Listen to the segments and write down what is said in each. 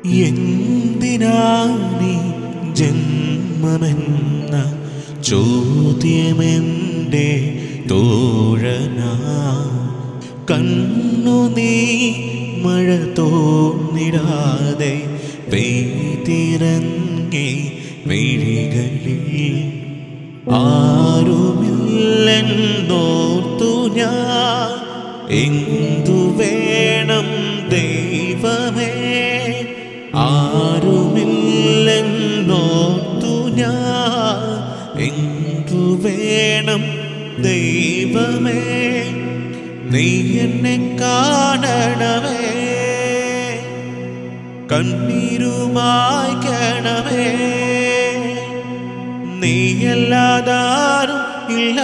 എന്തിനാണീ ജന്മമെന്ന ചോദ്യമെൻ്റെ തോഴനാ കണ്ണു നീ മഴ തോന്നിടാതെ പെയ്തിറങ്ങി മിഴികളിൽ ആരുമില്ലെന്നോർത്തു ഞാൻ എന്തു വേണം ദൈവമേ ആരുമില്ലെന്നോർത്തു ഞാൻ എന്തു വേണം ദൈവമേ നീ എന്നെ കാണണമേ കണ്ണീരുമായ്ക്കണമേ നീയല്ലാതാരും ഇല്ല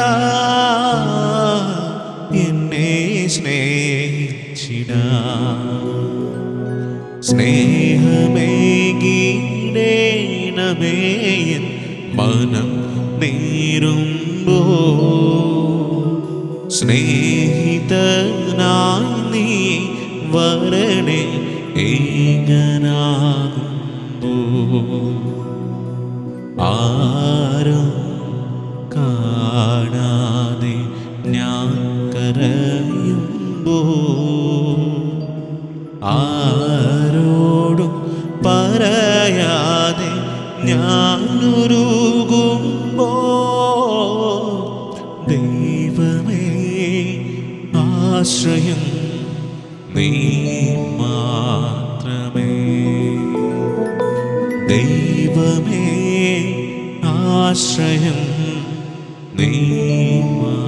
എന്നെ സ്നേഹിച്ചിട സ്നേഹമേകീടേണമേ എൻ മനം നേരുമ്പോ സ്നേഹിതനായി നീ വരണേ ഏകനാകുമ്പോ ആരും കാണാതെ ഞാൻ കരയുമ്പോ ആരോടും പറയാതെ ഞാനൊരുകുമ്പോ ദൈവമേ ആശ്രയം നീ മാത്രമേ ദൈവമേ ആശ്രയം നീ മാത്രമേ